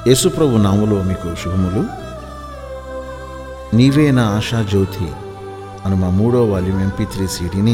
యేసుప్రభు నామములో మీకు శుభములు నీవే నా ఆశా జ్యోతి అను మా మూడో వాల్యూమ్ ఎంపీ త్రీ సీడీని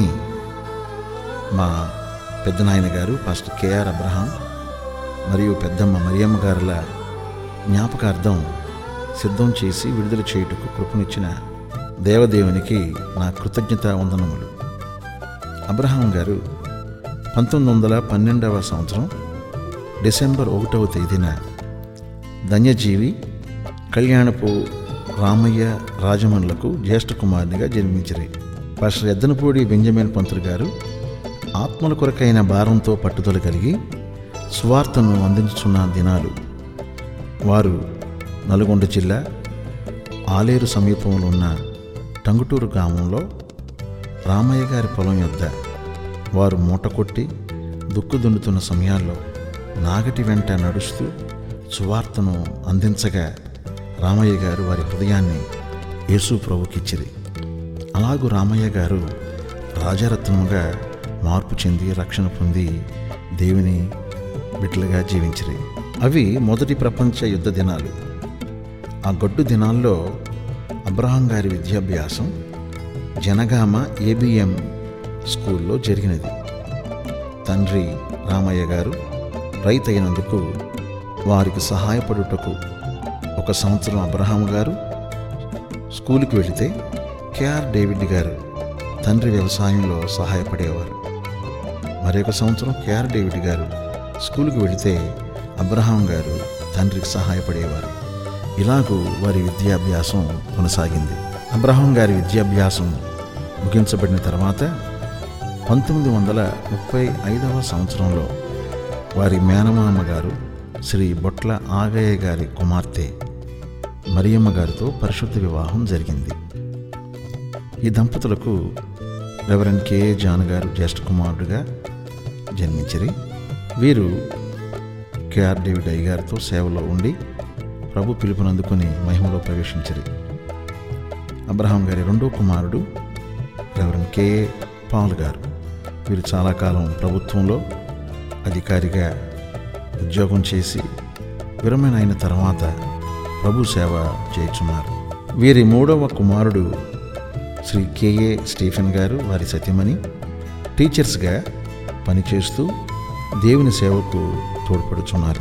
మా పెద్దనాయన గారు పాస్టర్ కేఆర్ అబ్రహాం మరియు పెద్దమ్మ మరియమ్మ గారుల జ్ఞాపకార్థం సిద్ధం చేసి విడుదల చేయుటకు కృపనిచ్చిన దేవదేవునికి నా కృతజ్ఞత వందనములు అబ్రహాం గారు పంతొమ్మిది వందల పన్నెండవ సంవత్సరం డిసెంబర్ ఒకటవ తేదీన ధన్యజీవి కళ్యాణపు రామయ్య రాజమణులకు జ్యేష్ఠ కుమారునిగా జన్మించిరి పాస్టర్ ఎద్దనపూడి బెంజమిన్ పంతులు గారు ఆత్మల కొరకైన భారంతో పట్టుదల కలిగి సువార్తను అందించుతున్న దినాలు వారు నల్గొండ జిల్లా ఆలేరు సమీపంలో ఉన్న టంగుటూరు గ్రామంలో రామయ్య గారి పొలం యొద్ద వారు మూట కొట్టి దుక్కు దున్నుతున్న సమయాల్లో నాగటి వెంట నడుస్తూ సువార్తను అందించగా రామయ్య గారు వారి హృదయాన్ని యేసు ప్రభుకిచ్చిరి అలాగూ రామయ్య గారు రాజరత్నముగా మార్పు చెంది రక్షణ పొంది దేవుని బిడ్డలుగా జీవించిరి అవి మొదటి ప్రపంచ యుద్ధ దినాలు ఆ గొడ్డు దినాల్లో అబ్రహాం గారి విద్యాభ్యాసం జనగామ ఏబిఎం స్కూల్లో జరిగినది తండ్రి రామయ్య గారు రైతు అయినందుకు వారికి సహాయపడుటకు ఒక సంవత్సరం అబ్రహాం గారు స్కూలుకి వెళితే కేఆర్ డేవిడ్ గారు తండ్రి వ్యవసాయంలో సహాయపడేవారు మరొక సంవత్సరం కేఆర్ డేవిడ్ గారు స్కూలుకి వెళితే అబ్రహాం గారు తండ్రికి సహాయపడేవారు ఇలాగూ వారి విద్యాభ్యాసం కొనసాగింది అబ్రహాం గారి విద్యాభ్యాసం ముగించబడిన తర్వాత పంతొమ్మిది వందల ముప్పై ఐదవ సంవత్సరంలో వారి మేనమామ గారు శ్రీ బొట్ల ఆగయ్య గారి కుమార్తె మరియమ్మ గారితో పరిశుద్ధ వివాహం జరిగింది ఈ దంపతులకు రెవరెండ్ కె జాన్ గారు జ్యేష్ఠ కుమారుడుగా జన్మించిరి వీరు కేఆర్ డేవిడ్ అయ్య గారితో సేవలో ఉండి ప్రభు పిలుపునందుకుని మహిమలో ప్రవేశించరి అబ్రహాం గారి రెండో కుమారుడు రెవరెండ్ కె పాల్ గారు వీరు చాలా కాలం ప్రభుత్వంలో అధికారిగా ఉద్యోగం చేసి విరమణ అయిన తర్వాత ప్రభు సేవ చేయుచున్నారు వీరి మూడవ కుమారుడు శ్రీ కెఏ స్టీఫెన్ గారు వారి సత్యమని టీచర్స్గా పనిచేస్తూ దేవుని సేవకు తోడ్పడుచున్నారు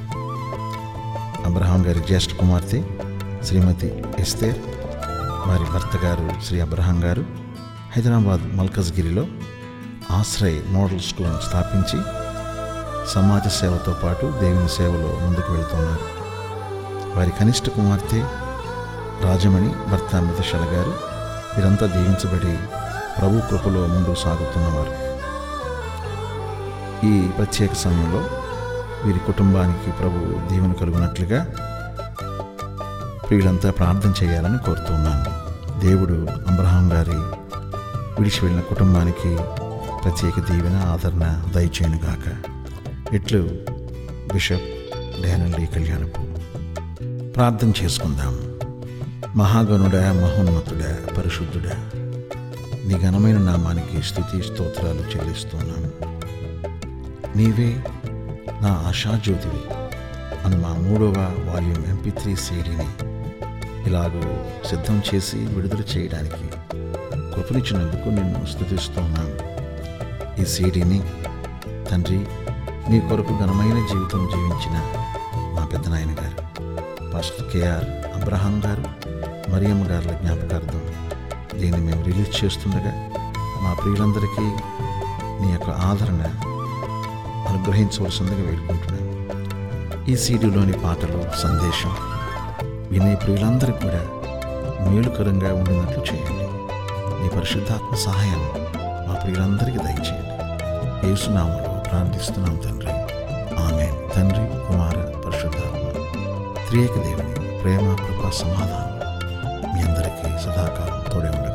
అబ్రహాం గారి జ్యేష్ఠ కుమార్తె శ్రీమతి ఎస్తేర్ వారి భర్త గారు శ్రీ అబ్రహాం గారు హైదరాబాద్ మల్కజ్గిరిలో ఆశ్రయ్ మోడల్ స్కూల్ను స్థాపించి సమాజ సేవతో పాటు దేవుని సేవలో ముందుకు వెళుతున్నారు వారి కనిష్ట కుమార్తె రాజమణి భర్త మితశల గారు వీరంతా దీవించబడి ప్రభు కృపలో ముందుకు సాగుతున్నవారు ఈ ప్రత్యేక సమయంలో వీరి కుటుంబానికి ప్రభు దీవెన కలుగునట్లుగా వీళ్ళంతా ప్రార్థన చేయాలని కోరుతున్నాను దేవుడు అబ్రహాం గారి విడిచి వెళ్ళిన కుటుంబానికి ప్రత్యేక దీవెన ఆదరణ దయచేయనుగాక ఇట్లు బిషప్ డేనల్లి కళ్యాణపు ప్రార్థన చేసుకుందాం మహాగణుడా మహోన్నతుడా పరిశుద్ధుడా నీ ఘనమైన నామానికి స్థుతి స్తోత్రాలు చెల్లిస్తున్నాను నీవే నా ఆశాజ్యోతివి అని మా మూడవ వాల్యూమ్ ఎంపీ త్రీ సీడీని ఇలాగూ సిద్ధం చేసి విడుదల చేయడానికి కృపనిచ్చినందుకు నిన్ను స్థుతిస్తున్నాను ఈ సీడీని తండ్రి నీ కొరకు ఘనమైన జీవితం జీవించిన మా పెద్దనాయన గారు పాస్టర్ కేఆర్ అబ్రహాం గారు మరియమ్మ గారుల జ్ఞాపకార్థం దీన్ని మేము రిలీజ్ చేస్తుండగా మా ప్రియులందరికీ నీ యొక్క ఆదరణ అనుగ్రహించవలసిందిగా వేడుకుంటున్నాను ఈ సీడీలోని పాటలు సందేశం వినే ప్రియులందరికీ కూడా మేలుకరంగా ఉండినట్లు చేయండి నీ పరిశుద్ధాత్మ సహాయం మా ప్రియులందరికీ దయచేయండి యేసునామలో ప్రార్థిస్తున్నాం తండ్రి ఆమె తండ్రి కుమార పరిశుద్ధాత్మ త్రియేక దేవుని ప్రేమ కృపా సమాధానం మీ అందరికీ సదాకాలం తోడే ఉండగా